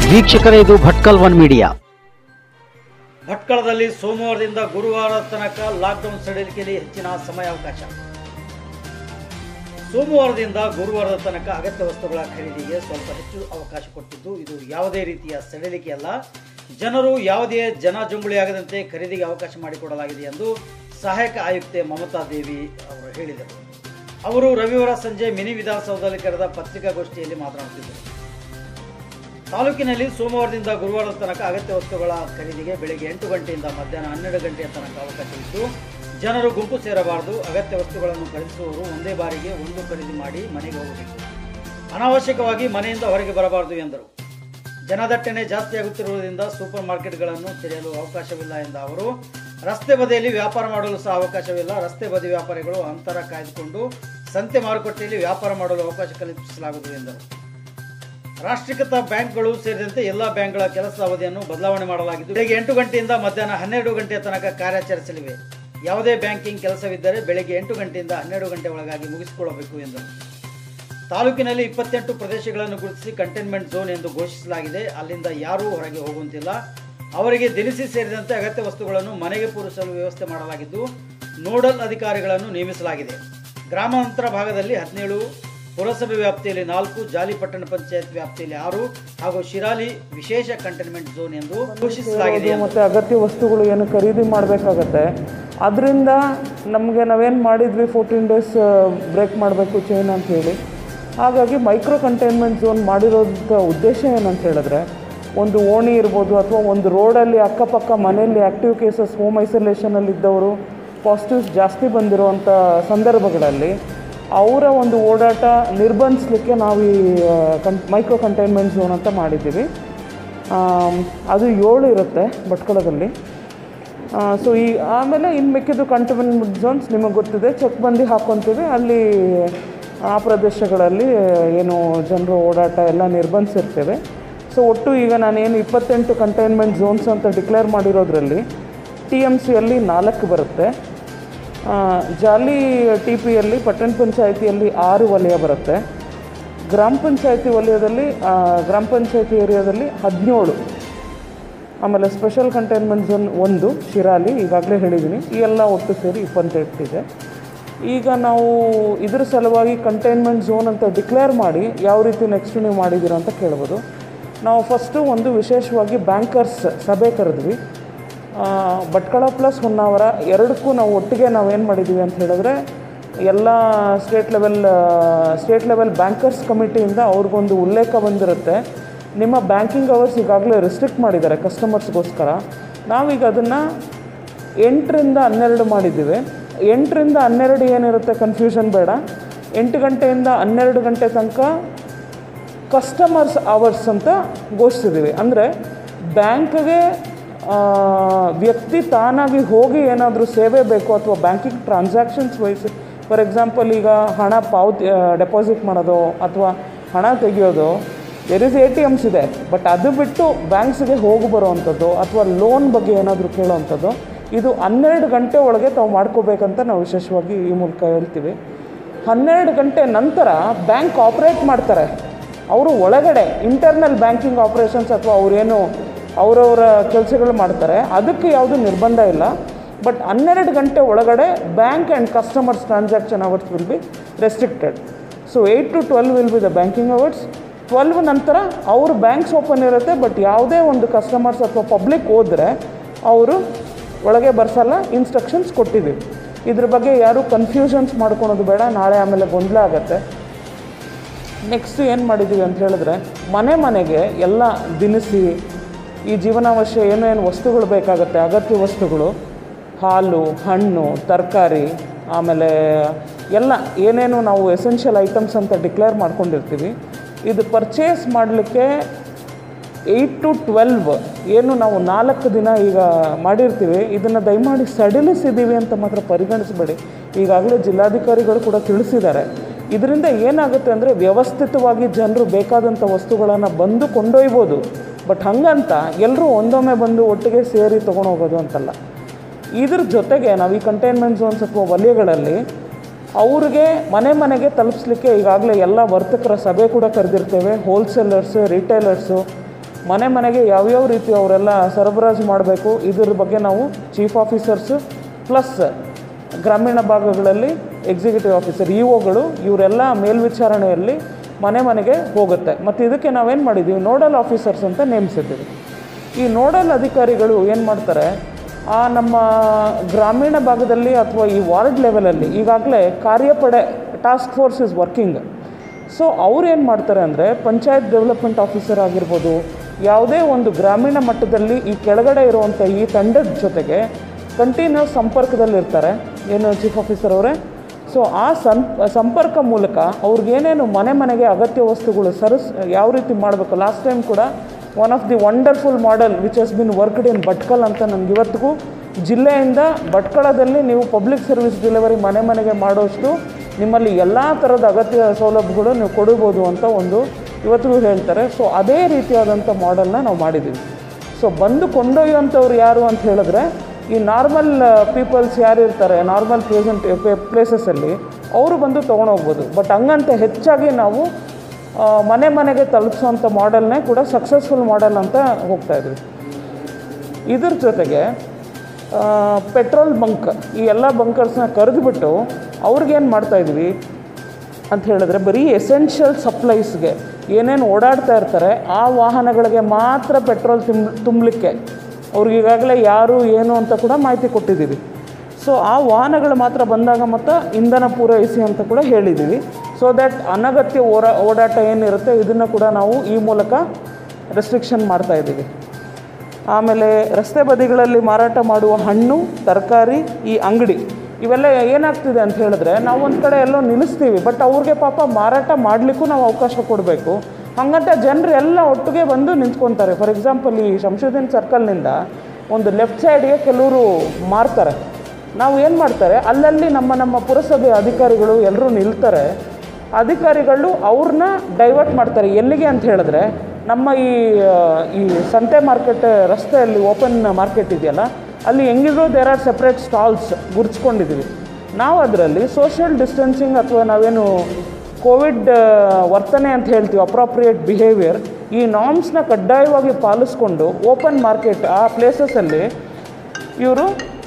ವೀಕ್ಷಕರೇ ಇದು Bhatkal one media ಭಟ್ಕಳದಲ್ಲಿ ಸೋಮವಾರದಿಂದ ಗುರುವಾರ ತನಕ ಲಾಕ್ಡೌನ್ ಸಡಿಲಿಕೆಯಲ್ಲಿ ಹೆಚ್ಚಿನ ಸಮಯಾವಕಾಶ ಸೋಮವಾರದಿಂದ ಗುರುವಾರದ ತನಕ ಅಗತ್ಯ ವಸ್ತುಗಳ ಖರೀದಿಗೆ ಸ್ವಲ್ಪ ಹೆಚ್ಚು ಅವಕಾಶ ಕೊಟ್ಟಿದ್ದು ಇದು ಯಾವುದೇ ರೀತಿಯ ಸಡಿಲಿಕೆಯಲ್ಲ ಜನರು ಯಾವುದೇ ಜನಜಂಗುಳಿಯಾಗದಂತೆ ಖರೀದಿಗೆ ಅವಕಾಶ ಮಾಡಿಕೊಡಲಾಗಿದೆ ಎಂದು ಸಹಾಯಕ ಆಯುಕ್ತೆ ಮಮತಾ ದೇವಿ ಅವರು ಹೇಳಿದರು ಅವರು ರವಿವಾರ ಸಂಜೆ ಮಿನಿ ವಿಧಾನಸೌಧದಲ್ಲಿ ಕರೆದ ಪತ್ರಿಕಾಗೋಷ್ಠಿಯಲ್ಲಿ ಮಾತನಾಡುತ್ತಿದ್ದರು ತಾಲೂಕಿನಲ್ಲಿ ಸೋಮವಾರದಿಂದ ಗುರುವಾರದ ತನಕ ಅಗತ್ಯ ವಸ್ತುಗಳ ಖರೀದಿಗೆ ಬೆಳಗ್ಗೆ ಎಂಟು ಗಂಟೆಯಿಂದ ಮಧ್ಯಾಹ್ನ ಹನ್ನೆರಡು ಗಂಟೆಯ ತನಕ ಅವಕಾಶವಿದ್ದು ಜನರು ಗುಂಪು ಸೇರಬಾರದು ಅಗತ್ಯ ವಸ್ತುಗಳನ್ನು ಖರೀದಿಸುವವರು ಒಂದೇ ಬಾರಿಗೆ ಒಂದು ಖರೀದಿ ಮಾಡಿ ಮನೆಗೆ ಹೋಗಬೇಕು ಅನಾವಶ್ಯಕವಾಗಿ ಮನೆಯಿಂದ ಹೊರಗೆ ಬರಬಾರದು ಎಂದರು ಜನದಟ್ಟಣೆ ಜಾಸ್ತಿಯಾಗುತ್ತಿರುವುದರಿಂದ ಸೂಪರ್ ಮಾರ್ಕೆಟ್ಗಳನ್ನು ತೆರೆಯಲು ಅವಕಾಶವಿಲ್ಲ ಎಂದ ಅವರು ರಸ್ತೆ ಬದಿಯಲ್ಲಿ ವ್ಯಾಪಾರ ಮಾಡಲು ಸಹ ಅವಕಾಶವಿಲ್ಲ ರಸ್ತೆ ಬದಿ ವ್ಯಾಪಾರಿಗಳು ಅಂತರ ಕಾಯ್ದುಕೊಂಡು ಸಂತೆ ಮಾರುಕಟ್ಟೆಯಲ್ಲಿ ವ್ಯಾಪಾರ ಮಾಡಲು ಅವಕಾಶ ಕಲ್ಪಿಸಲಾಗುವುದು ಎಂದರು ರಾಷ್ಟ್ರೀಕೃತ ಬ್ಯಾಂಕ್ಗಳು ಸೇರಿದಂತೆ ಎಲ್ಲ ಬ್ಯಾಂಕ್ಗಳ ಕೆಲಸದ ಅವಧಿಯನ್ನು ಬದಲಾವಣೆ ಮಾಡಲಾಗಿದ್ದು ಬೆಳಗ್ಗೆ ಎಂಟು ಗಂಟೆಯಿಂದ ಮಧ್ಯಾಹ್ನ ಹನ್ನೆರಡು ಗಂಟೆಯ ತನಕ ಕಾರ್ಯಾಚರಿಸಲಿವೆ ಯಾವುದೇ ಬ್ಯಾಂಕಿಂಗ್ ಕೆಲಸವಿದ್ದರೆ ಬೆಳಗ್ಗೆ ಎಂಟು ಗಂಟೆಯಿಂದ ಹನ್ನೆರಡು ಗಂಟೆ ಒಳಗಾಗಿ ಮುಗಿಸಿಕೊಳ್ಳಬೇಕು ಎಂದರು ತಾಲೂಕಿನಲ್ಲಿ ಇಪ್ಪತ್ತೆಂಟು ಪ್ರದೇಶಗಳನ್ನು ಗುರುತಿಸಿ ಕಂಟೈನ್ಮೆಂಟ್ ಝೋನ್ ಎಂದು ಘೋಷಿಸಲಾಗಿದೆ ಅಲ್ಲಿಂದ ಯಾರೂ ಹೊರಗೆ ಹೋಗುವಂತಿಲ್ಲ ಅವರಿಗೆ ದಿನಸಿ ಸೇರಿದಂತೆ ಅಗತ್ಯ ವಸ್ತುಗಳನ್ನು ಮನೆಗೆ ಪೂರೈಸಲು ವ್ಯವಸ್ಥೆ ಮಾಡಲಾಗಿದ್ದು ನೋಡಲ್ ಅಧಿಕಾರಿಗಳನ್ನು ನೇಮಿಸಲಾಗಿದೆ ಗ್ರಾಮಾಂತರ ಭಾಗದಲ್ಲಿ ಹದಿನೇಳು ಪುರಸಭೆ ವ್ಯಾಪ್ತಿಯಲ್ಲಿ ನಾಲ್ಕು ಜಾಲಿ ಪಟ್ಟಣ ಪಂಚಾಯತ್ ವ್ಯಾಪ್ತಿಯಲ್ಲಿ ಆರು ಹಾಗೂ ಶಿರಾಲಿ ವಿಶೇಷ ಕಂಟೈನ್ಮೆಂಟ್ ಝೋನ್ ಎಂದು ಘೋಷಿಸಲಾಗಿದೆ ಎಂದರು. ಮತ್ತು ಅಗತ್ಯ ವಸ್ತುಗಳು ಏನು ಖರೀದಿ ಮಾಡಬೇಕಾಗತ್ತೆ ಅದರಿಂದ ನಮಗೆ ನಾವೇನು ಮಾಡಿದ್ವಿ ಫೋರ್ಟೀನ್ ಡೇಸ್ ಬ್ರೇಕ್ ಮಾಡಬೇಕು ಚೈನ್ ಅಂತ ಹೇಳಿ ಹಾಗಾಗಿ ಮೈಕ್ರೋ ಕಂಟೈನ್ಮೆಂಟ್ ಝೋನ್ ಮಾಡಿರೋದ ಉದ್ದೇಶ ಏನಂತ ಹೇಳಿದ್ರೆ ಒಂದು ಓಣಿ ಇರ್ಬೋದು ಅಥವಾ ಒಂದು ರೋಡಲ್ಲಿ ಅಕ್ಕಪಕ್ಕ ಮನೆಯಲ್ಲಿ ಆ್ಯಕ್ಟಿವ್ ಕೇಸಸ್ ಹೋಮ್ ಐಸೋಲೇಷನಲ್ಲಿ ಇದ್ದವರು ಪಾಸಿಟಿವ್ಸ್ ಜಾಸ್ತಿ ಬಂದಿರುವಂಥ ಸಂದರ್ಭಗಳಲ್ಲಿ ಅವರ ಒಂದು ಓಡಾಟ ನಿರ್ಬಂಧಿಸಲಿಕ್ಕೆ ನಾವು ಈ ಕನ್ ಮೈಕ್ರೋ ಕಂಟೈನ್ಮೆಂಟ್ ಝೋನ್ ಅಂತ ಮಾಡಿದ್ದೀವಿ ಆಮ್, ಅದು ಏಳು ಇರುತ್ತೆ ಭಟ್ಕಳದಲ್ಲಿ ಸೊ ಈ ಆಮೇಲೆ ಇನ್ನು ಮಿಕ್ಕಿದ್ದು ಕಂಟೈನ್ಮೆಂಟ್ ಝೋನ್ಸ್ ನಿಮಗೆ ಗೊತ್ತಿದೆ ಚೆಕ್ ಬಂದು ಹಾಕ್ಕೊತೀವಿ ಅಲ್ಲಿ ಆ ಪ್ರದೇಶಗಳಲ್ಲಿ ಏನು ಜನರು ಓಡಾಟ ಎಲ್ಲ ನಿರ್ಬಂಧಿಸಿರ್ತೇವೆ ಸೊ ಒಟ್ಟು ಈಗ ನಾನೇನು ಇಪ್ಪತ್ತೆಂಟು ಕಂಟೈನ್ಮೆಂಟ್ ಝೋನ್ಸ್ ಅಂತ ಡಿಕ್ಲೇರ್ ಮಾಡಿರೋದ್ರಲ್ಲಿ ಟಿ ಎಮ್ ಸಿಯಲ್ಲಿ ನಾಲ್ಕು ಬರುತ್ತೆ ಆ, ಜಾಲಿ ಟಿ ಪಿಯಲ್ಲಿ ಪಟ್ಟಣ ಪಂಚಾಯಿತಿಯಲ್ಲಿ ಆರು ವಲಯ ಬರುತ್ತೆ ಗ್ರಾಮ ಪಂಚಾಯತಿ ವಲಯದಲ್ಲಿ ಆ, ಗ್ರಾಮ ಪಂಚಾಯತಿ ಏರಿಯಾದಲ್ಲಿ ಹದಿನೇಳು ಆಮೇಲೆ ಸ್ಪೆಷಲ್ ಕಂಟೈನ್ಮೆಂಟ್ ಝೋನ್ ಒಂದು ಶಿರಾಲಿ ಈಗಾಗಲೇ ಹೇಳಿದ್ದೀನಿ ಈ ಎಲ್ಲ ಒಟ್ಟು ಸೇರಿ ಇಪ್ಪತ್ತೆಂಟು ಇದೆ ಈಗ ನಾವು ಇದ್ರ ಸಲುವಾಗಿ ಕಂಟೈನ್ಮೆಂಟ್ ಝೋನ್ ಅಂತ ಡಿಕ್ಲೇರ್ ಮಾಡಿ ಯಾವ ರೀತಿ ನೆಕ್ಸ್ಟ್ ನೀವು ಮಾಡಿದ್ದೀರಾ ಅಂತ ಕೇಳ್ಬೋದು ನಾವು ಫಸ್ಟು ಒಂದು ವಿಶೇಷವಾಗಿ ಬ್ಯಾಂಕರ್ಸ್ ಸಭೆ ಕರೆದ್ವಿ ಆ, ಭಟ್ಕಳ ಪ್ಲಸ್ ಹೊನ್ನಾವರ ಎರಡಕ್ಕೂ ನಾವು ಒಟ್ಟಿಗೆ ನಾವೇನು ಮಾಡಿದ್ದೀವಿ ಅಂತ ಹೇಳಿದ್ರೆ ಎಲ್ಲ state level state level bankers ಕಮಿಟಿಯಿಂದ ಅವ್ರಿಗೊಂದು ಉಲ್ಲೇಖ ಬಂದಿರುತ್ತೆ ನಿಮ್ಮ ಬ್ಯಾಂಕಿಂಗ್ ಅವರ್ಸ್ ಈಗಾಗಲೇ ರಿಸ್ಟ್ರಿಕ್ಟ್ ಮಾಡಿದ್ದಾರೆ ಕಸ್ಟಮರ್ಸ್ಗೋಸ್ಕರ ನಾವೀಗ ಅದನ್ನು ಎಂಟರಿಂದ ಹನ್ನೆರಡು ಮಾಡಿದ್ದೀವಿ ಎಂಟರಿಂದ ಹನ್ನೆರಡು ಏನಿರುತ್ತೆ ಕನ್ಫ್ಯೂಷನ್ ಬೇಡ ಎಂಟು ಗಂಟೆಯಿಂದ ಹನ್ನೆರಡು ಗಂಟೆ ತನಕ ಕಸ್ಟಮರ್ಸ್ ಅವರ್ಸ್ ಅಂತ ಘೋಷಿಸಿದ್ದೀವಿ ಅಂದರೆ ಬ್ಯಾಂಕ್ಗೆ ವ್ಯಕ್ತಿ ತಾನಾಗಿ ಹೋಗಿ ಏನಾದರೂ ಸೇವೆ ಬೇಕು ಅಥವಾ ಬ್ಯಾಂಕಿಂಗ್ ಟ್ರಾನ್ಸಾಕ್ಷನ್ಸ್ ವಹಿಸಿ ಫಾರ್ ಎಕ್ಸಾಂಪಲ್ ಈಗ ಹಣ ಪಾವತಿ ಡೆಪಾಸಿಟ್ ಮಾಡೋದು ಅಥವಾ ಹಣ ತೆಗೆಯೋದು there is ATMs ಇದೆ ಬಟ್ ಅದು ಬಿಟ್ಟು ಬ್ಯಾಂಕ್ಸ್ಗೆ ಹೋಗಿ ಬರೋವಂಥದ್ದು ಅಥವಾ ಲೋನ್ ಬಗ್ಗೆ ಏನಾದರೂ ಕೇಳೋವಂಥದ್ದು ಇದು ಹನ್ನೆರಡು ಗಂಟೆ ಒಳಗೆ ತಾವು ಮಾಡ್ಕೋಬೇಕಂತ ನಾವು ವಿಶೇಷವಾಗಿ ಈ ಮೂಲಕ ಹೇಳ್ತೀವಿ ಹನ್ನೆರಡು ಗಂಟೆ ನಂತರ ಬ್ಯಾಂಕ್ ಆಪ್ರೇಟ್ ಮಾಡ್ತಾರೆ ಅವರು ಒಳಗಡೆ ಇಂಟರ್ನಲ್ ಬ್ಯಾಂಕಿಂಗ್ ಆಪ್ರೇಷನ್ಸ್ ಅಥವಾ ಅವರೇನು ಅವರವರ ಕೆಲಸಗಳು ಮಾಡ್ತಾರೆ ಅದಕ್ಕೆ ಯಾವುದೂ ನಿರ್ಬಂಧ ಇಲ್ಲ ಬಟ್ ಹನ್ನೆರಡು ಗಂಟೆ ಒಳಗಡೆ bank and customers transaction hours will be restricted so eight to twelve will be the banking hours twelve ನಂತರ ಅವ್ರ ಬ್ಯಾಂಕ್ಸ್ ಓಪನ್ ಇರುತ್ತೆ ಬಟ್ ಯಾವುದೇ ಒಂದು ಕಸ್ಟಮರ್ಸ್ ಅಥವಾ ಪಬ್ಲಿಕ್ ಹೋದರೆ ಅವರು ಒಳಗೆ ಬರ್ಸಲ್ಲ ಇನ್ಸ್ಟ್ರಕ್ಷನ್ಸ್ ಕೊಟ್ಟಿದ್ದೀವಿ ಇದ್ರ ಬಗ್ಗೆ ಯಾರೂ ಕನ್ಫ್ಯೂಷನ್ಸ್ ಮಾಡ್ಕೊಳೋದು ಬೇಡ ನಾಳೆ ಆಮೇಲೆ ಗೊಂದಲ ಆಗುತ್ತೆ ನೆಕ್ಸ್ಟ್ ಏನು ಮಾಡಿದ್ದೀವಿ ಅಂತ ಹೇಳಿದ್ರೆ ಮನೆ ಮನೆಗೆ ಎಲ್ಲ ದಿನಸಿ ಈ ಜೀವನಾವಶ್ಯ ಏನೇನು ವಸ್ತುಗಳು ಬೇಕಾಗುತ್ತೆ ಅಗತ್ಯ ವಸ್ತುಗಳು ಹಾಲು ಹಣ್ಣು ತರಕಾರಿ ಆಮೇಲೆ ಎಲ್ಲ ಏನೇನು ನಾವು ಎಸೆನ್ಷಿಯಲ್ ಐಟಮ್ಸ್ ಅಂತ ಡಿಕ್ಲೇರ್ ಮಾಡ್ಕೊಂಡಿರ್ತೀವಿ ಇದು ಪರ್ಚೇಸ್ ಮಾಡಲಿಕ್ಕೆ ಏಯ್ಟ್ ಟು ಟ್ವೆಲ್ವ್ ಏನು ನಾವು ನಾಲ್ಕು ದಿನ ಈಗ ಮಾಡಿರ್ತೀವಿ ಇದನ್ನು ದಯಮಾಡಿ ಸಡಿಲಿಸಿದ್ದೀವಿ ಅಂತ ಮಾತ್ರ ಪರಿಗಣಿಸಬೇಡಿ ಈಗಾಗಲೇ ಜಿಲ್ಲಾಧಿಕಾರಿಗಳು ಕೂಡ ತಿಳಿಸಿದ್ದಾರೆ ಇದರಿಂದ ಏನಾಗುತ್ತೆ ಅಂದರೆ ವ್ಯವಸ್ಥಿತವಾಗಿ ಜನರು ಬೇಕಾದಂಥ ವಸ್ತುಗಳನ್ನು ಬಂದು ಕೊಂಡೊಯ್ಬೋದು ಬಟ್ ಹಂಗಂತ ಎಲ್ಲರೂ ಒಂದೊಮ್ಮೆ ಬಂದು ಒಟ್ಟಿಗೆ ಸೇರಿ ತೊಗೊಂಡು ಹೋಗೋದು ಅಂತಲ್ಲ ಇದ್ರ ಜೊತೆಗೆ ನಾವು ಈ ಕಂಟೈನ್ಮೆಂಟ್ ಝೋನ್ಸ್ ಅಥವಾ ವಲಯಗಳಲ್ಲಿ ಅವ್ರಿಗೆ ಮನೆ ಮನೆಗೆ ತಲುಪಿಸ್ಲಿಕ್ಕೆ ಈಗಾಗಲೇ ಎಲ್ಲ ವರ್ತಕರ ಸಭೆ ಕೂಡ ಕರೆದಿರ್ತೇವೆ ಹೋಲ್ಸೇಲರ್ಸು ರಿಟೇಲರ್ಸು ಮನೆ ಮನೆಗೆ ಯಾವ್ಯಾವ ರೀತಿ ಅವರೆಲ್ಲ ಸರಬರಾಜು ಮಾಡಬೇಕು ಇದ್ರ ಬಗ್ಗೆ ನಾವು ಚೀಫ್ ಆಫೀಸರ್ಸು ಪ್ಲಸ್ ಗ್ರಾಮೀಣ ಭಾಗಗಳಲ್ಲಿ ಎಕ್ಸಿಕ್ಯೂಟಿವ್ ಆಫೀಸರ್ ಇ ಒಗಳು ಇವರೆಲ್ಲ ಮೇಲ್ವಿಚಾರಣೆಯಲ್ಲಿ ಮನೆ ಮನೆಗೆ ಹೋಗುತ್ತೆ ಮತ್ತು ಇದಕ್ಕೆ ನಾವೇನು ಮಾಡಿದ್ದೀವಿ ನೋಡಲ್ ಆಫೀಸರ್ಸ್ ಅಂತ ನೇಮಿಸಿದ್ದೀವಿ ಈ ನೋಡಲ್ ಅಧಿಕಾರಿಗಳು ಏನು ಮಾಡ್ತಾರೆ ಆ ನಮ್ಮ ಗ್ರಾಮೀಣ ಭಾಗದಲ್ಲಿ ಅಥವಾ ಈ ವಾರ್ಡ್ ಲೆವೆಲಲ್ಲಿ ಈಗಾಗಲೇ ಕಾರ್ಯಪಡೆ task force is working so ಅವ್ರು ಏನು ಮಾಡ್ತಾರೆ ಅಂದರೆ ಪಂಚಾಯತ್ ಡೆವಲಪ್ಮೆಂಟ್ ಆಫೀಸರ್ ಆಗಿರ್ಬೋದು ಯಾವುದೇ ಒಂದು ಗ್ರಾಮೀಣ ಮಟ್ಟದಲ್ಲಿ ಈ ಕೆಳಗಡೆ ಇರುವಂಥ ಈ ತಂಡದ ಜೊತೆಗೆ ಕಂಟಿನ್ಯೂಸ್ ಸಂಪರ್ಕದಲ್ಲಿರ್ತಾರೆ ಏನು ಚೀಫ್ ಆಫೀಸರ್ ಅವರೇ ಸೊ ಆ ಸಂ ಸಂಪರ್ಕ ಮೂಲಕ ಅವ್ರಿಗೇನೇನು ಮನೆ ಮನೆಗೆ ಅಗತ್ಯ ವಸ್ತುಗಳು ಸರಸ್ ಯಾವ ರೀತಿ ಮಾಡಬೇಕು ಲಾಸ್ಟ್ ಟೈಮ್ ಕೂಡ one of the wonderful model which has been worked in Bhatkal ಅಂತ ನನಗೆ ಇವತ್ತಿಗೂ ಜಿಲ್ಲೆಯಿಂದ ಭಟ್ಕಳದಲ್ಲಿ ನೀವು ಪಬ್ಲಿಕ್ ಸರ್ವಿಸ್ ಡೆಲಿವರಿ ಮನೆ ಮನೆಗೆ ಮಾಡೋಷ್ಟು ನಿಮ್ಮಲ್ಲಿ ಎಲ್ಲ ಥರದ ಅಗತ್ಯ ಸೌಲಭ್ಯಗಳು ನೀವು ಕೊಡ್ಬೋದು ಅಂತ ಒಂದು ಇವತ್ತಿಗೂ ಹೇಳ್ತಾರೆ ಸೊ ಅದೇ ರೀತಿಯಾದಂಥ ಮಾಡೆಲ್ನ ನಾವು ಮಾಡಿದ್ದೀವಿ ಸೊ ಬಂದು ಕೊಂಡೊಯ್ಯುವಂಥವ್ರು ಯಾರು ಅಂತ ಹೇಳಿದ್ರೆ ಈ ನಾರ್ಮಲ್ ಪೀಪಲ್ಸ್ ಯಾರು ಇರ್ತಾರೆ ನಾರ್ಮಲ್ ಪ್ಲೇಸೆಂಟ್ ಪ್ಲೇಸಸಲ್ಲಿ ಅವರು ಬಂದು ತೊಗೊಂಡೋಗ್ಬೋದು ಬಟ್ ಹಂಗಂತ ಹೆಚ್ಚಾಗಿ ನಾವು ಆ, ಮನೆ ಮನೆಗೆ ತಲುಪಿಸೋಂಥ ಮಾಡೆಲ್ನೇ ಕೂಡ ಸಕ್ಸಸ್ಫುಲ್ ಮಾಡೆಲ್ ಅಂತ ಹೋಗ್ತಾ ಇದ್ವಿ ಇದ್ರ ಜೊತೆಗೆ ಪೆಟ್ರೋಲ್ ಬಂಕ್ ಈ ಎಲ್ಲ ಬಂಕರ್ಸ್ನ ಕರೆದುಬಿಟ್ಟು ಅವ್ರಿಗೇನು ಮಾಡ್ತಾಯಿದ್ವಿ ಅಂತ ಹೇಳಿದ್ರೆ ಬರೀ ಎಸೆನ್ಷಿಯಲ್ ಸಪ್ಲೈಸ್ಗೆ ಏನೇನು ಓಡಾಡ್ತಾ ಇರ್ತಾರೆ ಆ ವಾಹನಗಳಿಗೆ ಮಾತ್ರ ಪೆಟ್ರೋಲ್ ತುಂಬ ತುಂಬಲಿಕ್ಕೆ ಅವ್ರಿಗೆ ಈಗಾಗಲೇ ಯಾರು ಏನು ಅಂತ ಕೂಡ ಮಾಹಿತಿ ಕೊಟ್ಟಿದ್ದೀವಿ ಸೊ ಆ ವಾಹನಗಳು ಮಾತ್ರ ಬಂದಾಗ ಮಾತ್ರ ಇಂಧನ ಪೂರೈಸಿ ಅಂತ ಕೂಡ ಹೇಳಿದ್ದೀವಿ ಸೊ ದ್ಯಾಟ್ ಅನಗತ್ಯ ಓರ ಓಡಾಟ ಏನಿರುತ್ತೆ ಇದನ್ನು ಕೂಡ ನಾವು ಈ ಮೂಲಕ ರೆಸ್ಟ್ರಿಕ್ಷನ್ ಮಾಡ್ತಾ ಇದ್ದೀವಿ ಆಮೇಲೆ ರಸ್ತೆ ಬದಿಗಳಲ್ಲಿ ಮಾರಾಟ ಮಾಡುವ ಹಣ್ಣು ತರಕಾರಿ ಈ ಅಂಗಡಿ ಇವೆಲ್ಲ ಏನಾಗ್ತಿದೆ ಅಂತ ಹೇಳಿದ್ರೆ ನಾವು ಒಂದು ಕಡೆ ಎಲ್ಲೋ ನಿಲ್ಲಿಸ್ತೀವಿ ಬಟ್ ಅವ್ರಿಗೆ ಪಾಪ ಮಾರಾಟ ಮಾಡಲಿಕ್ಕೂ ನಾವು ಅವಕಾಶ ಕೊಡಬೇಕು ಹಂಗಂತ ಜನರು ಎಲ್ಲ ಒಟ್ಟಿಗೆ ಬಂದು ನಿಂತ್ಕೊತಾರೆ ಫಾರ್ ಎಕ್ಸಾಂಪಲ್ ಈ ಶಂಶುದ್ದೀನ್ ಸರ್ಕಲ್ನಿಂದ ಒಂದು ಲೆಫ್ಟ್ ಸೈಡ್ಗೆ ಕೆಲವರು ಮಾರ್ತಾರೆ ನಾವು ಏನು ಮಾಡ್ತಾರೆ ಅಲ್ಲಲ್ಲಿ ನಮ್ಮ ನಮ್ಮ ಪುರಸಭೆ ಅಧಿಕಾರಿಗಳು ಎಲ್ಲರೂ ನಿಲ್ತಾರೆ ಅಧಿಕಾರಿಗಳು ಅವ್ರನ್ನ ಡೈವರ್ಟ್ ಮಾಡ್ತಾರೆ ಎಲ್ಲಿಗೆ ಅಂತ ಹೇಳಿದ್ರೆ ನಮ್ಮ ಈ ಆ, ಈ ಸಂತೆ ಮಾರ್ಕೆಟ್ ರಸ್ತೆಯಲ್ಲಿ ಓಪನ್ ಮಾರ್ಕೆಟ್ ಇದೆಯಲ್ಲ ಅಲ್ಲಿ ಹೆಂಗಿದ್ರು ದೇರ್ ಆರ್ ಸೆಪ್ರೇಟ್ ಸ್ಟಾಲ್ಸ್ ಗುರ್ಸ್ಕೊಂಡಿದ್ದೀವಿ ನಾವು ಅದರಲ್ಲಿ ಸೋಷಿಯಲ್ ಡಿಸ್ಟೆನ್ಸಿಂಗ್ ಅಥವಾ ನಾವೇನು ಕೋವಿಡ್ ವರ್ತನೆ ಅಂತ ಹೇಳ್ತೀವಿ ಅಪ್ರಾಪ್ರಿಯೇಟ್ ಬಿಹೇವಿಯರ್ ಈ ನಾರ್ಮ್ಸ್ನ ಕಡ್ಡಾಯವಾಗಿ ಪಾಲಿಸ್ಕೊಂಡು ಓಪನ್ ಮಾರ್ಕೆಟ್ ಆ ಪ್ಲೇಸಸಲ್ಲಿ ಇವರು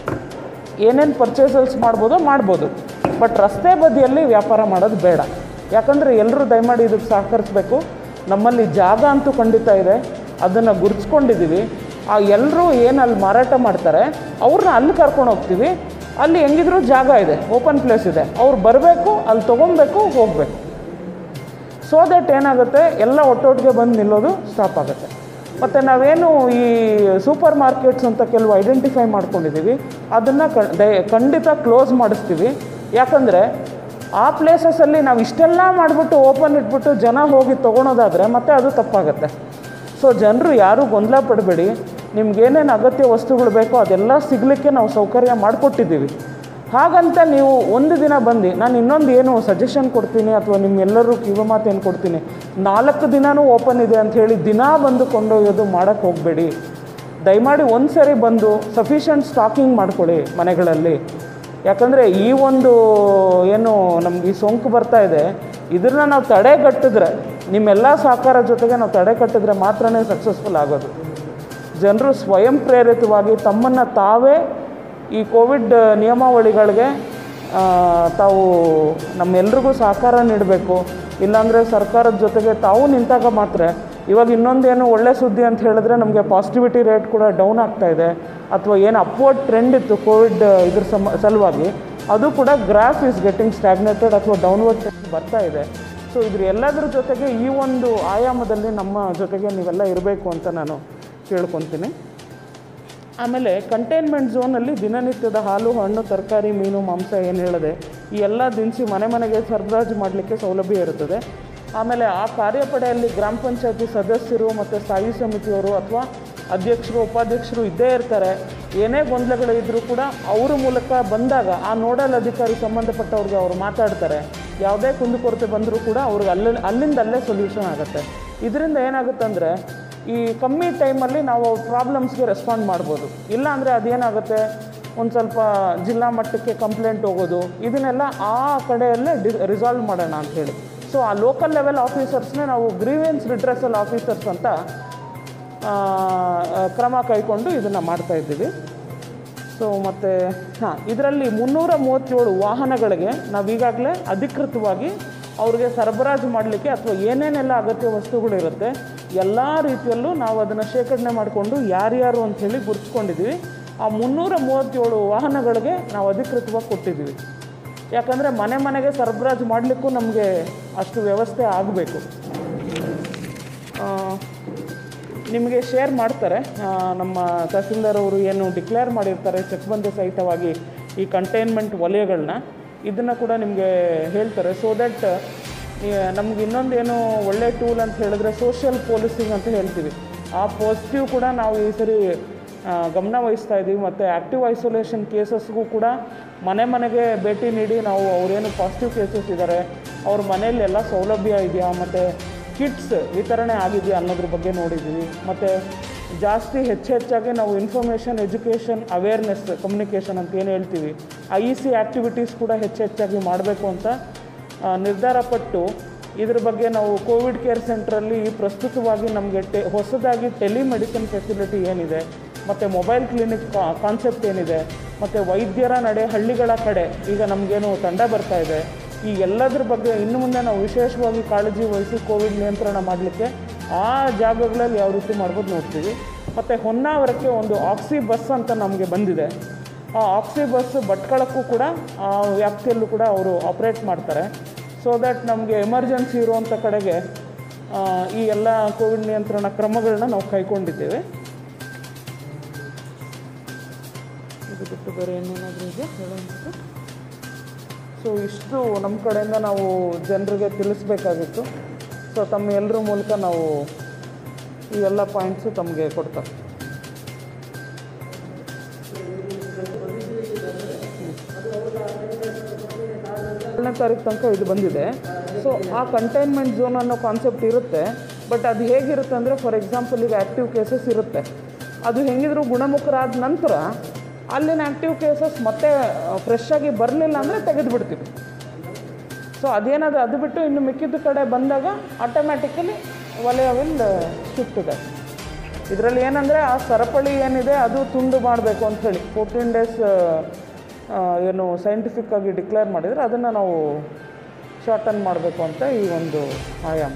ಏನೇನು ಪರ್ಚೇಸಲ್ಸ್ ಮಾಡ್ಬೋದೋ ಮಾಡ್ಬೋದು ಬಟ್ ರಸ್ತೆ ಬದಿಯಲ್ಲಿ ವ್ಯಾಪಾರ ಮಾಡೋದು ಬೇಡ ಯಾಕಂದರೆ ಎಲ್ಲರೂ ದಯಮಾಡಿ ಇದಕ್ಕೆ ಸಹಕರಿಸಬೇಕು ನಮ್ಮಲ್ಲಿ ಜಾಗ ಅಂತೂ ಖಂಡಿತ ಇದೆ ಅದನ್ನು ಗುರ್ಸ್ಕೊಂಡಿದ್ದೀವಿ ಆ ಎಲ್ಲರೂ ಏನು ಅಲ್ಲಿ ಮಾರಾಟ ಮಾಡ್ತಾರೆ ಅವ್ರನ್ನ ಅಲ್ಲಿ ಕರ್ಕೊಂಡು ಹೋಗ್ತೀವಿ ಅಲ್ಲಿ ಹೆಂಗಿದ್ರೂ ಜಾಗ ಇದೆ ಓಪನ್ ಪ್ಲೇಸ್ ಇದೆ ಅವ್ರು ಬರಬೇಕು ಅಲ್ಲಿ ತೊಗೊಬೇಕು ಹೋಗಬೇಕು ಸೊ ದಟ್ ಏನಾಗುತ್ತೆ ಎಲ್ಲ ಒಟ್ಟೊಟ್ಟಿಗೆ ಬಂದು ನಿಲ್ಲೋದು ಸ್ಟಾಪ್ ಆಗುತ್ತೆ ಮತ್ತು ನಾವೇನು ಈ ಸೂಪರ್ ಮಾರ್ಕೆಟ್ಸ್ ಅಂತ ಕೆಲವು ಐಡೆಂಟಿಫೈ ಮಾಡ್ಕೊಂಡಿದ್ದೀವಿ ಅದನ್ನು ಖಂಡಿತ ಕ್ಲೋಸ್ ಮಾಡಿಸ್ತೀವಿ ಯಾಕಂದರೆ ಆ ಪ್ಲೇಸಸಲ್ಲಿ ನಾವು ಇಷ್ಟೆಲ್ಲ ಮಾಡಿಬಿಟ್ಟು ಓಪನ್ ಇಟ್ಬಿಟ್ಟು ಜನ ಹೋಗಿ ತೊಗೊಳೋದಾದರೆ ಮತ್ತೆ ಅದು ತಪ್ಪಾಗುತ್ತೆ ಸೊ ಜನರು ಯಾರೂ ಗೊಂದಲ ಪಡಬೇಡಿ ನಿಮ್ಗೇನೇನು ಅಗತ್ಯ ವಸ್ತುಗಳು ಬೇಕೋ ಅದೆಲ್ಲ ಸಿಗಲಿಕ್ಕೆ ನಾವು ಸೌಕರ್ಯ ಮಾಡಿಕೊಟ್ಟಿದ್ದೀವಿ ಹಾಗಂತ ನೀವು ಒಂದು ದಿನ ಬಂದು ನಾನು ಇನ್ನೊಂದು ಏನು ಸಜೆಷನ್ ಕೊಡ್ತೀನಿ ಅಥವಾ ನಿಮ್ಮೆಲ್ಲರೂ ಕಿವಿ ಮಾತು ಏನು ಕೊಡ್ತೀನಿ ನಾಲ್ಕು ದಿನವೂ ಓಪನ್ ಇದೆ ಅಂತ ಹೇಳಿ ದಿನಾ ಬಂದು ಕೊಂಡೊಯ್ಯೋದು ಮಾಡೋಕ್ಕೆ ಹೋಗಬೇಡಿ ದಯಮಾಡಿ ಒಂದು ಸರಿ ಬಂದು ಸಫಿಷಿಯಂಟ್ ಸ್ಟಾಕಿಂಗ್ ಮಾಡ್ಕೊಳ್ಳಿ ಮನೆಗಳಲ್ಲಿ ಯಾಕಂದರೆ ಈ ಒಂದು ಏನು ನಮ್ಗೆ ಈ ಸೋಂಕು ಬರ್ತಾ ಇದೆ ಇದನ್ನ ನಾವು ತಡೆಗಟ್ಟಿದ್ರೆ ನಿಮ್ಮೆಲ್ಲ ಸಹಕಾರ ಜೊತೆಗೆ ನಾವು ತಡೆಗಟ್ಟಿದ್ರೆ ಮಾತ್ರನೇ ಸಕ್ಸಸ್ಫುಲ್ ಆಗೋದು ಜನರು ಸ್ವಯಂ ಪ್ರೇರಿತವಾಗಿ ತಮ್ಮನ್ನು ತಾವೇ ಈ ಕೋವಿಡ್ ನಿಯಮಾವಳಿಗಳಿಗೆ ಆ, ತಾವು ನಮ್ಮೆಲ್ರಿಗೂ ಸಹಕಾರ ನೀಡಬೇಕು ಇಲ್ಲಾಂದರೆ ಸರ್ಕಾರದ ಜೊತೆಗೆ ತಾವು ನಿಂತಾಗ ಮಾತ್ರ ಇವಾಗ ಇನ್ನೊಂದೇನು ಒಳ್ಳೆ ಸುದ್ದಿ ಅಂತ ಹೇಳಿದ್ರೆ ನಮಗೆ ಪಾಸಿಟಿವಿಟಿ ರೇಟ್ ಕೂಡ ಡೌನ್ ಆಗ್ತಾ ಇದೆ ಅಥವಾ ಏನು ಅಪ್ವರ್ಡ್ ಟ್ರೆಂಡ್ ಇತ್ತು ಕೋವಿಡ್ ಇದ್ರ ಸಮ ಸಲುವಾಗಿ ಅದು ಕೂಡ ಗ್ರಾಫ್ ಇಸ್ ಗೆಟಿಂಗ್ ಸ್ಟ್ಯಾಗ್ನೇಟೆಡ್ ಅಥವಾ ಡೌನ್ವರ್ಡ್ ಟ್ರೆಂಡ್ ಬರ್ತಾ ಇದೆ ಸೊ ಇದ್ರ ಎಲ್ಲದರ ಜೊತೆಗೆ ಈ ಒಂದು ಆಯಾಮದಲ್ಲಿ ನಮ್ಮ ಜೊತೆಗೆ ನೀವೆಲ್ಲ ಇರಬೇಕು ಅಂತ ನಾನು ಕೇಳ್ಕೊತೀನಿ ಆಮೇಲೆ ಕಂಟೈನ್ಮೆಂಟ್ ಝೋನಲ್ಲಿ ದಿನನಿತ್ಯದ ಹಾಲು ಹಣ್ಣು ತರಕಾರಿ ಮೀನು ಮಾಂಸ ಏನು ಹೇಳಿದೆ ಈ ಎಲ್ಲ ದಿನಸಿ ಮನೆ ಮನೆಗೆ ಸರಬರಾಜು ಮಾಡಲಿಕ್ಕೆ ಸೌಲಭ್ಯ ಇರುತ್ತದೆ ಆಮೇಲೆ ಆ ಕಾರ್ಯಪಡೆಯಲ್ಲಿ ಗ್ರಾಮ ಪಂಚಾಯತಿ ಸದಸ್ಯರು ಮತ್ತು ಸ್ಥಾಯಿ ಸಮಿತಿಯವರು ಅಥವಾ ಅಧ್ಯಕ್ಷರು ಉಪಾಧ್ಯಕ್ಷರು ಇದ್ದೇ ಇರ್ತಾರೆ ಏನೇ ಗೊಂದಲಗಳು ಇದ್ದರೂ ಕೂಡ ಅವರ ಮೂಲಕ ಬಂದಾಗ ಆ ನೋಡಲ್ ಅಧಿಕಾರಿ ಸಂಬಂಧಪಟ್ಟವ್ರಿಗೆ ಅವರು ಮಾತಾಡ್ತಾರೆ ಯಾವುದೇ ಕುಂದುಕೊರತೆ ಬಂದರೂ ಕೂಡ ಅವ್ರಿಗೆ ಅಲ್ಲಿ ಅಲ್ಲಿಂದ ಅಲ್ಲೇ ಸೊಲ್ಯೂಷನ್ ಆಗುತ್ತೆ ಇದರಿಂದ ಏನಾಗುತ್ತೆ ಅಂದರೆ ಈ ಕಮ್ಮಿ ಟೈಮಲ್ಲಿ ನಾವು ಅವ್ರ ಪ್ರಾಬ್ಲಮ್ಸ್ಗೆ ರೆಸ್ಪಾಂಡ್ ಮಾಡ್ಬೋದು ಇಲ್ಲ ಅಂದರೆ ಅದೇನಾಗುತ್ತೆ ಒಂದು ಸ್ವಲ್ಪ ಜಿಲ್ಲಾ ಮಟ್ಟಕ್ಕೆ ಕಂಪ್ಲೇಂಟ್ ಹೋಗೋದು ಇದನ್ನೆಲ್ಲ ಆ ಕಡೆಯಲ್ಲೇ ಡಿ ರಿಸಾಲ್ವ್ ಮಾಡೋಣ ಅಂಥೇಳಿ ಸೊ ಆ ಲೋಕಲ್ ಲೆವೆಲ್ ಆಫೀಸರ್ಸ್ನೇ ನಾವು ಗ್ರೀವೆನ್ಸ್ ರಿಡ್ರೆಸಲ್ ಆಫೀಸರ್ಸ್ ಅಂತ ಆ, ಆ, ಕ್ರಮ ಕೈಗೊಂಡು ಇದನ್ನು ಮಾಡ್ತಾ ಇದ್ದೀವಿ ಸೊ ಮತ್ತು ಹಾಂ ಇದರಲ್ಲಿ ಮುನ್ನೂರ ಮೂವತ್ತೇಳು ವಾಹನಗಳಿಗೆ ನಾವು ಈಗಾಗಲೇ ಅಧಿಕೃತವಾಗಿ ಅವ್ರಿಗೆ ಸರಬರಾಜು ಮಾಡಲಿಕ್ಕೆ ಅಥವಾ ಏನೇನೆಲ್ಲ ಅಗತ್ಯ ವಸ್ತುಗಳಿರುತ್ತೆ ಎಲ್ಲ ರೀತಿಯಲ್ಲೂ ನಾವು ಅದನ್ನು ಶೇಖರಣೆ ಮಾಡಿಕೊಂಡು ಯಾರ್ಯಾರು ಅಂಥೇಳಿ ಗುರುತಿಸ್ಕೊಂಡಿದ್ದೀವಿ ಆ ಮುನ್ನೂರ ಮೂವತ್ತೇಳು ವಾಹನಗಳಿಗೆ ನಾವು ಅಧಿಕೃತವಾಗಿ ಕೊಟ್ಟಿದ್ದೀವಿ ಯಾಕಂದರೆ ಮನೆ ಮನೆಗೆ ಸರಬರಾಜು ಮಾಡಲಿಕ್ಕೂ ನಮಗೆ ಅಷ್ಟು ವ್ಯವಸ್ಥೆ ಆಗಬೇಕು ನಿಮಗೆ ಶೇರ್ ಮಾಡ್ತಾರೆ ಆ, ನಮ್ಮ ತಹಸೀಲ್ದಾರ್ ಅವರು ಏನು ಡಿಕ್ಲೇರ್ ಮಾಡಿರ್ತಾರೆ ಚಕ್ಬಂದಿ ಸಹಿತವಾಗಿ ಈ ಕಂಟೈನ್ಮೆಂಟ್ ವಲಯಗಳನ್ನ ಇದನ್ನು ಕೂಡ ನಿಮಗೆ ಹೇಳ್ತಾರೆ ಸೊ ದಟ್ ನಮ್ಗೆ ಇನ್ನೊಂದು ಏನು ಒಳ್ಳೆ ಟೂಲ್ ಅಂತ ಹೇಳಿದ್ರೆ ಸೋಷಿಯಲ್ ಪೊಲೀಸಿಂಗ್ ಅಂತ ಹೇಳ್ತೀವಿ ಆ ಪಾಸಿಟಿವ್ ಕೂಡ ನಾವು ಈ ಸರಿ ಆ, ಗಮನ ವಹಿಸ್ತಾ ಇದ್ದೀವಿ ಮತ್ತು ಆ್ಯಕ್ಟಿವ್ ಐಸೋಲೇಷನ್ ಕೇಸಸ್ಗೂ ಕೂಡ ಮನೆ ಮನೆಗೆ ಭೇಟಿ ನೀಡಿ ನಾವು ಅವರೇನು ಪಾಸಿಟಿವ್ ಕೇಸಸ್ ಇದ್ದಾರೆ ಅವ್ರ ಮನೆಯಲ್ಲಿ ಎಲ್ಲ ಸೌಲಭ್ಯ ಇದೆಯಾ ಮತ್ತು ಕಿಟ್ಸ್ ವಿತರಣೆ ಆಗಿದೆಯಾ ಅನ್ನೋದ್ರ ಬಗ್ಗೆ ನೋಡಿದ್ದೀವಿ ಮತ್ತು ಜಾಸ್ತಿ ಹೆಚ್ಚು ಹೆಚ್ಚಾಗಿ ನಾವು ಇನ್ಫಾರ್ಮೇಷನ್ ಎಜುಕೇಷನ್ ಅವೇರ್ನೆಸ್ ಕಮ್ಯುನಿಕೇಷನ್ ಅಂತ ಏನು ಹೇಳ್ತೀವಿ ಐ ಇ ಸಿ ಆ್ಯಕ್ಟಿವಿಟೀಸ್ ಕೂಡ ಹೆಚ್ಚು ಹೆಚ್ಚಾಗಿ ಮಾಡಬೇಕು ಅಂತ ಆ, ನಿರ್ಧಾರ ಪಟ್ಟು ಇದ್ರ ಬಗ್ಗೆ ನಾವು ಕೋವಿಡ್ ಕೇರ್ ಸೆಂಟ್ರಲ್ಲಿ ಪ್ರಸ್ತುತವಾಗಿ ನಮಗೆ ಟೆ ಹೊಸದಾಗಿ ಟೆಲಿಮೆಡಿಸಿನ್ ಫೆಸಿಲಿಟಿ ಏನಿದೆ ಮತ್ತು ಮೊಬೈಲ್ ಕ್ಲಿನಿಕ್ ಕಾನ್ಸೆಪ್ಟ್ ಏನಿದೆ ಮತ್ತು ವೈದ್ಯರ ನಡೆ ಹಳ್ಳಿಗಳ ಕಡೆ ಈಗ ನಮಗೇನು ತಂಡ ಬರ್ತಾ ಇದೆ ಈ ಎಲ್ಲದ್ರ ಬಗ್ಗೆ ಇನ್ನು ಮುಂದೆ ನಾವು ವಿಶೇಷವಾಗಿ ಕಾಳಜಿ ವಹಿಸಿ ಕೋವಿಡ್ ನಿಯಂತ್ರಣ ಮಾಡಲಿಕ್ಕೆ ಆ ಜಾಗಗಳಲ್ಲಿ ಯಾವ ರೀತಿ ಮಾಡ್ಬೋದು ನೋಡ್ತೀವಿ ಮತ್ತು ಹೊನ್ನಾವರಕ್ಕೆ ಒಂದು ಆಕ್ಸಿ ಬಸ್ ಅಂತ ನಮಗೆ ಬಂದಿದೆ ಆ ಆಕ್ಸಿ ಬಸ್ ಭಟ್ಕಳಕ್ಕೂ ಕೂಡ ಆ ವ್ಯಾಪ್ತಿಯಲ್ಲೂ ಕೂಡ ಅವರು ಆಪ್ರೇಟ್ ಮಾಡ್ತಾರೆ ಸೊ ದ್ಯಾಟ್ ನಮಗೆ ಎಮರ್ಜೆನ್ಸಿ ಇರುವಂಥ ಕಡೆಗೆ ಆ, ಈ ಎಲ್ಲ ಕೋವಿಡ್ ನಿಯಂತ್ರಣ ಕ್ರಮಗಳನ್ನ ನಾವು ಕೈಗೊಂಡಿದ್ದೇವೆ ಇದು ಬಿಟ್ಟು ಬೇರೆ ಏನೇನಾದರೂ ಇದೆ ಹೇಳುವಂಥದ್ದು ಸೊ ಇಷ್ಟು ನಮ್ಮ ಕಡೆಯಿಂದ ನಾವು ಜನರಿಗೆ ತಿಳಿಸ್ಬೇಕಾಗಿತ್ತು ಸೊ ತಮ್ಮ ಎಲ್ಲರ ಮೂಲಕ ನಾವು ಈ ಎಲ್ಲ ಪಾಯಿಂಟ್ಸು ತಮಗೆ ಕೊಡ್ತಾರೆ ಏಳನೇ ತಾರೀಕು ತನಕ ಇದು ಬಂದಿದೆ ಸೊ ಆ ಕಂಟೈನ್ಮೆಂಟ್ ಝೋನ್ ಅನ್ನೋ ಕಾನ್ಸೆಪ್ಟ್ ಇರುತ್ತೆ ಬಟ್ ಅದು ಹೇಗಿರುತ್ತೆ ಅಂದರೆ ಫಾರ್ ಎಕ್ಸಾಂಪಲ್ ಈಗ ಆ್ಯಕ್ಟಿವ್ ಕೇಸಸ್ ಇರುತ್ತೆ ಅದು ಹೆಂಗಿದ್ರು ಗುಣಮುಖರಾದ ನಂತರ ಅಲ್ಲಿನ ಆ್ಯಕ್ಟಿವ್ ಕೇಸಸ್ ಮತ್ತೆ ಫ್ರೆಶ್ ಆಗಿ ಬರಲಿಲ್ಲ ಅಂದರೆ ತೆಗೆದುಬಿಡ್ತೀವಿ ಸೊ ಅದೇನಾದರೂ ಅದು ಬಿಟ್ಟು ಇನ್ನು ಮಿಕ್ಕಿದ ಕಡೆ ಬಂದಾಗ ಆಟೋಮ್ಯಾಟಿಕಲಿ ವಲಯ ವಿಲ್ ಶಿಫ್ಟ್ ಇದೆ ಇದರಲ್ಲಿ ಏನಂದರೆ ಆ ಸರಪಳಿ ಏನಿದೆ ಅದು ತುಂಡು ಮಾಡಬೇಕು ಅಂಥೇಳಿ ಫೋರ್ಟೀನ್ ಡೇಸ್ ಏನು ಸೈಂಟಿಫಿಕ್ ಆಗಿ ಡಿಕ್ಲೇರ್ ಮಾಡಿದರೆ ಅದನ್ನು ನಾವು ಶಾರ್ಟನ್ ಮಾಡಬೇಕು ಅಂತ ಈ ಒಂದು ಆಯಾಮ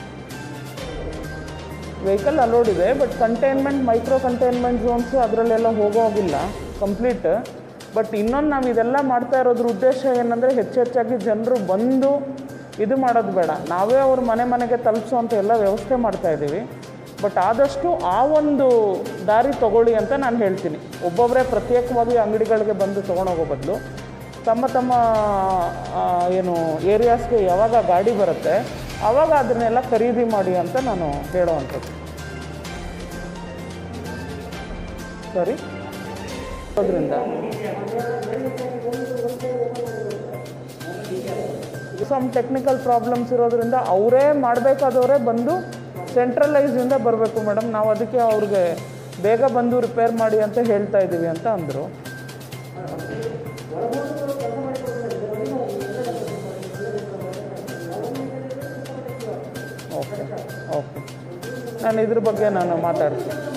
ವೆಹಿಕಲ್ ಅಲೋಡ್ ಇದೆ but containment micro containment zones ಅದರಲ್ಲೆಲ್ಲ ಹೋಗೋಗಿಲ್ಲ ಕಂಪ್ಲೀಟ್ ಬಟ್ ಇನ್ನೊಂದು ನಾವು ಇದೆಲ್ಲ ಮಾಡ್ತಾ ಇರೋದ್ರ ಉದ್ದೇಶ ಏನಂದರೆ ಹೆಚ್ಚು ಹೆಚ್ಚಾಗಿ ಜನರು ಬಂದು ಇದು ಮಾಡೋದು ಬೇಡ ನಾವೇ ಅವ್ರ ಮನೆ ಮನೆಗೆ ತಲುಪಿಸೋವಂಥ ಎಲ್ಲ ವ್ಯವಸ್ಥೆ ಮಾಡ್ತಾ ಇದ್ದೀವಿ ಬಟ್ ಆದಷ್ಟು ಆ ಒಂದು ದಾರಿ ತಗೊಳ್ಳಿ ಅಂತ ನಾನು ಹೇಳ್ತೀನಿ ಒಬ್ಬೊಬ್ಬರೇ ಪ್ರತ್ಯೇಕವಾಗಿ ಅಂಗಡಿಗಳಿಗೆ ಬಂದು ತೊಗೊಂಡೋಗೋ ಬದಲು ತಮ್ಮ ತಮ್ಮ ಆ, ಏನು ಏರಿಯಾಸ್ಗೆ ಯಾವಾಗ ಗಾಡಿ ಬರುತ್ತೆ ಆವಾಗ ಅದನ್ನೆಲ್ಲ ಖರೀದಿ ಮಾಡಿ ಅಂತ ನಾನು ಹೇಳೋವಂಥದ್ದು ಸರಿ ಅದರಿಂದ ಸಮ್ ಟೆಕ್ನಿಕಲ್ ಪ್ರಾಬ್ಲಮ್ಸ್ ಇರೋದ್ರಿಂದ ಅವರೇ ಮಾಡಬೇಕಾದವರೇ ಬಂದು ಸೆಂಟ್ರಲೈಸಿಂದ ಬರಬೇಕು ಮೇಡಮ್ ನಾವು ಅದಕ್ಕೆ ಅವ್ರಿಗೆ ಬೇಗ ಬಂದು ರಿಪೇರ್ ಮಾಡಿ ಅಂತ ಹೇಳ್ತಾ ಇದ್ದೀವಿ ಅಂತ ಅಂದರು ಓಕೆ ಓಕೆ ನಾನು ಇದ್ರ ಬಗ್ಗೆ ನಾನು ಮಾತಾಡ್ತೀನಿ